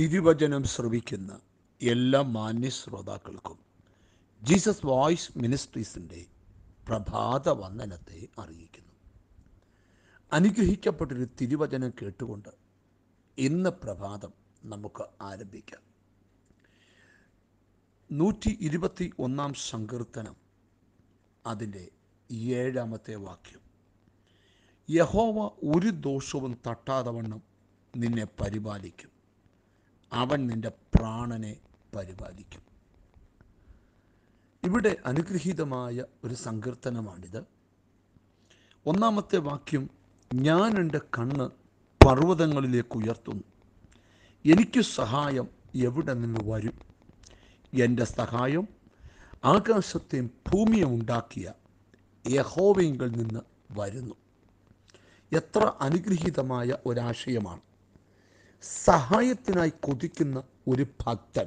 തിരുവചനം ശ്രവിക്കുന്ന എല്ലാ മാന്യ ശ്രോതാക്കൾക്കും ജീസസ് വോയിസ് മിനിസ്ട്രീസിൻ്റെ പ്രഭാത വന്ദനത്തെ അറിയിക്കുന്നു അനുഗ്രഹിക്കപ്പെട്ടൊരു തിരുവചനം കേട്ടുകൊണ്ട് ഇന്ന് പ്രഭാതം നമുക്ക് ആരംഭിക്കാം നൂറ്റി ഇരുപത്തി ഒന്നാം സങ്കീർത്തനം അതിൻ്റെ ഏഴാമത്തെ വാക്യം യഹോവ ഒരു ദോഷവും തട്ടാതെ വണ്ണം നിന്നെ പരിപാലിക്കും അവൻ നിന്റെ പ്രാണനെ പരിപാലിക്കും ഇവിടെ അനുഗ്രഹീതമായ ഒരു സങ്കീർത്തനമാണിത് ഒന്നാമത്തെ വാക്യം ഞാൻ എൻ്റെ കണ്ണ് പർവ്വതങ്ങളിലേക്ക് ഉയർത്തുന്നു എനിക്ക് സഹായം എവിടെ നിന്ന് വരും എൻ്റെ സഹായം ആകാശത്തെയും ഭൂമിയും ഉണ്ടാക്കിയ യഹോവയിങ്കിൽ നിന്ന് വരുന്നു എത്ര അനുഗ്രഹീതമായ ഒരാശയമാണ് സഹായത്തിനായി കൊതിക്കുന്ന ഒരു ഭക്തൻ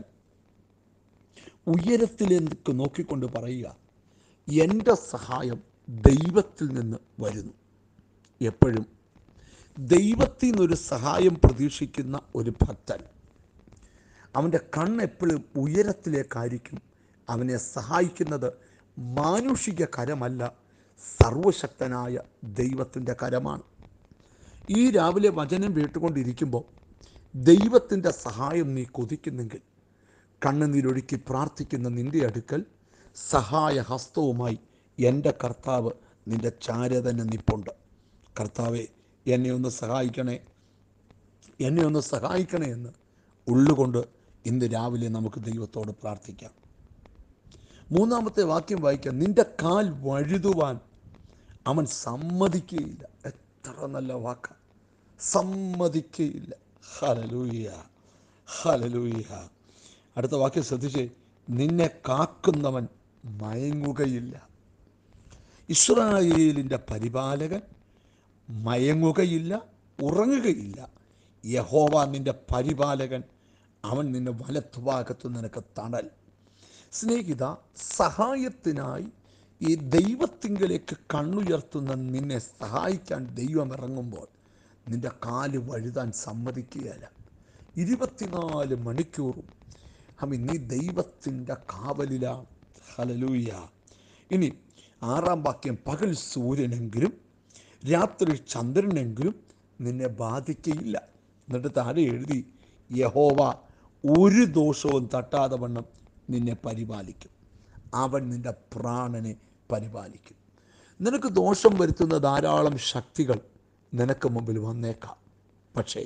ഉയരത്തിലേക്ക് നോക്കിക്കൊണ്ട് പറയുക എൻ്റെ സഹായം ദൈവത്തിൽ നിന്ന് വരുന്നു എപ്പോഴും ദൈവത്തിൽ നിന്നൊരു സഹായം പ്രതീക്ഷിക്കുന്ന ഒരു ഭക്തൻ അവൻ്റെ കണ്ണെപ്പോഴും ഉയരത്തിലേക്കായിരിക്കും അവനെ സഹായിക്കുന്നത് മാനുഷിക കരമല്ല സർവശക്തനായ ദൈവത്തിൻ്റെ കരമാണ് ഈ രാവിലെ വചനം കേട്ടുകൊണ്ടിരിക്കുമ്പോൾ ദൈവത്തിൻ്റെ സഹായം നീ കൊതിക്കുന്നെങ്കിൽ കണ്ണുനീരൊഴുക്കി പ്രാർത്ഥിക്കുന്ന നിന്റെ അടുക്കൽ സഹായ ഹസ്തവുമായി എൻ്റെ കർത്താവ് നിന്റെ ചാര തന്നെ നിപ്പുണ്ട് കർത്താവെ എന്നെ ഒന്ന് സഹായിക്കണേ എന്നെ ഒന്ന് സഹായിക്കണേ എന്ന് ഉള്ളുകൊണ്ട് ഇന്ന് രാവിലെ നമുക്ക് ദൈവത്തോട് പ്രാർത്ഥിക്കാം മൂന്നാമത്തെ വാക്യം വായിക്കാം നിന്റെ കാൽ വഴുതുവാൻ അവൻ സമ്മതിക്കുകയില്ല എത്ര നല്ല വാക്ക സമ്മതിക്കുകയില്ല ഹലലൂയ ഹലലൂയ അടുത്ത വാക്യം ശ്രദ്ധിച്ചേ നിന്നെ കാക്കുന്നവൻ മയങ്ങുകയില്ല ഇസ്രായേലിൻ്റെ പരിപാലകൻ മയങ്ങുകയില്ല ഉറങ്ങുകയില്ല യഹോവ നിന്റെ പരിപാലകൻ അവൻ നിന്റെ വലത്തുഭാഗത്ത് നിനക്ക് തണൽ സ്നേഹിത സഹായത്തിനായി ഈ ദൈവത്തിങ്കലേക്ക് കണ്ണുയർത്തുന്ന നിന്നെ സഹായിക്കാൻ ദൈവം ഇറങ്ങുമ്പോൾ നിന്റെ കാല് വഴുതാൻ സമ്മതിക്കുകയല്ല ഇരുപത്തിനാല് മണിക്കൂറും അമ്മ നീ ദൈവത്തിൻ്റെ കാവലിലാണ് ഹലലൂയ ഇനി ആറാം വാക്യം പകൽ സൂര്യനെങ്കിലും രാത്രി ചന്ദ്രനെങ്കിലും നിന്നെ ബാധിക്കയില്ല എന്നിട്ട് താഴെ എഴുതി യഹോവ ഒരു ദോഷവും തട്ടാതെ വണ്ണം നിന്നെ പരിപാലിക്കും അവൻ നിന്റെ പ്രാണനെ പരിപാലിക്കും നിനക്ക് ദോഷം വരുത്തുന്ന ധാരാളം ശക്തികൾ നിനക്ക് മുമ്പിൽ വന്നേക്കാം പക്ഷേ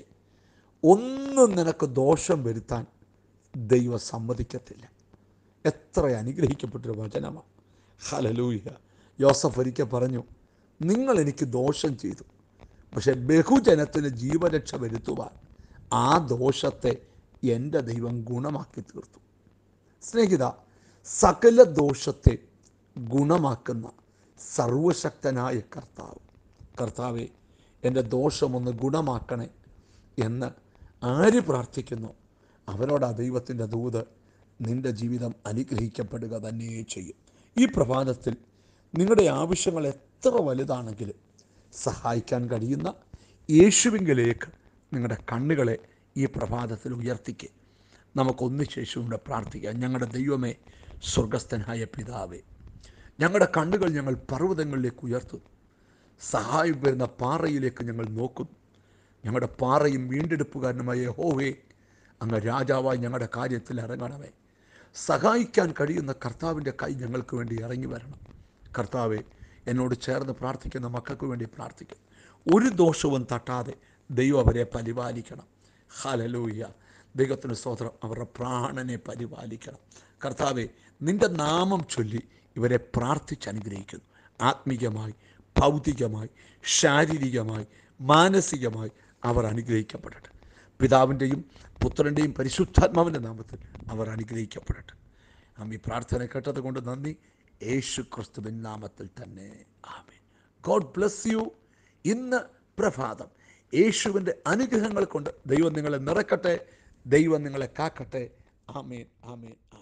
ഒന്നും നിനക്ക് ദോഷം വരുത്താൻ ദൈവം സമ്മതിക്കത്തില്ല എത്ര അനുഗ്രഹിക്കപ്പെട്ടൊരു വചനമാണ് ഹലലൂയ യോസഫ് ഒരിക്കൽ പറഞ്ഞു നിങ്ങൾ എനിക്ക് ദോഷം ചെയ്തു പക്ഷെ ബഹുജനത്തിന് ജീവരക്ഷ വരുത്തുവാൻ ആ ദോഷത്തെ എൻ്റെ ദൈവം ഗുണമാക്കി തീർത്തു സ്നേഹിത സകല ദോഷത്തെ ഗുണമാക്കുന്ന സർവശക്തനായ കർത്താവ് കർത്താവെ എൻ്റെ ദോഷമൊന്ന് ഗുണമാക്കണേ എന്ന് ആര് പ്രാർത്ഥിക്കുന്നു അവരോട് ആ ദൈവത്തിൻ്റെ ദൂത് നിന്റെ ജീവിതം അനുഗ്രഹിക്കപ്പെടുക തന്നെ ചെയ്യും ഈ പ്രഭാതത്തിൽ നിങ്ങളുടെ ആവശ്യങ്ങൾ എത്ര വലുതാണെങ്കിലും സഹായിക്കാൻ കഴിയുന്ന യേശുവിങ്കിലേക്ക് നിങ്ങളുടെ കണ്ണുകളെ ഈ പ്രഭാതത്തിൽ ഉയർത്തിക്കുക നമുക്കൊന്നിച്ച് യേശുവിനോട് പ്രാർത്ഥിക്കാം ഞങ്ങളുടെ ദൈവമേ സ്വർഗസ്ഥനായ പിതാവേ ഞങ്ങളുടെ കണ്ണുകൾ ഞങ്ങൾ പർവ്വതങ്ങളിലേക്ക് ഉയർത്തുന്നു സഹായം വരുന്ന പാറയിലേക്ക് ഞങ്ങൾ നോക്കുന്നു ഞങ്ങളുടെ പാറയും വീണ്ടെടുപ്പുകാരനുമായ ഹോവേ അങ്ങ് രാജാവായി ഞങ്ങളുടെ കാര്യത്തിൽ ഇറങ്ങണമേ സഹായിക്കാൻ കഴിയുന്ന കർത്താവിൻ്റെ കൈ ഞങ്ങൾക്ക് വേണ്ടി ഇറങ്ങി വരണം കർത്താവെ എന്നോട് ചേർന്ന് പ്രാർത്ഥിക്കുന്ന മക്കൾക്ക് വേണ്ടി പ്രാർത്ഥിക്കും ഒരു ദോഷവും തട്ടാതെ ദൈവം അവരെ പരിപാലിക്കണം ഹലലൂയ്യ ദൈവത്തിന് സ്തോത്രം അവരുടെ പ്രാണനെ പരിപാലിക്കണം കർത്താവെ നിന്റെ നാമം ചൊല്ലി ഇവരെ പ്രാർത്ഥിച്ച് അനുഗ്രഹിക്കുന്നു ആത്മീകമായി ഭൗതികമായി ശാരീരികമായി മാനസികമായി അവർ അനുഗ്രഹിക്കപ്പെടട്ടെ പിതാവിൻ്റെയും പുത്രൻ്റെയും പരിശുദ്ധാത്മാവിൻ്റെ നാമത്തിൽ അവർ അനുഗ്രഹിക്കപ്പെടട്ടെ നാം ഈ പ്രാർത്ഥന കേട്ടത് കൊണ്ട് നന്ദി യേശു ക്രിസ്തുവിൻ നാമത്തിൽ തന്നെ ആമേൻ ഗോഡ് ബ്ലസ് യു ഇന്ന് പ്രഭാതം യേശുവിൻ്റെ അനുഗ്രഹങ്ങൾ കൊണ്ട് ദൈവം നിങ്ങളെ നിറക്കട്ടെ ദൈവം നിങ്ങളെ കാക്കട്ടെ ആമേൻ ആമേൻ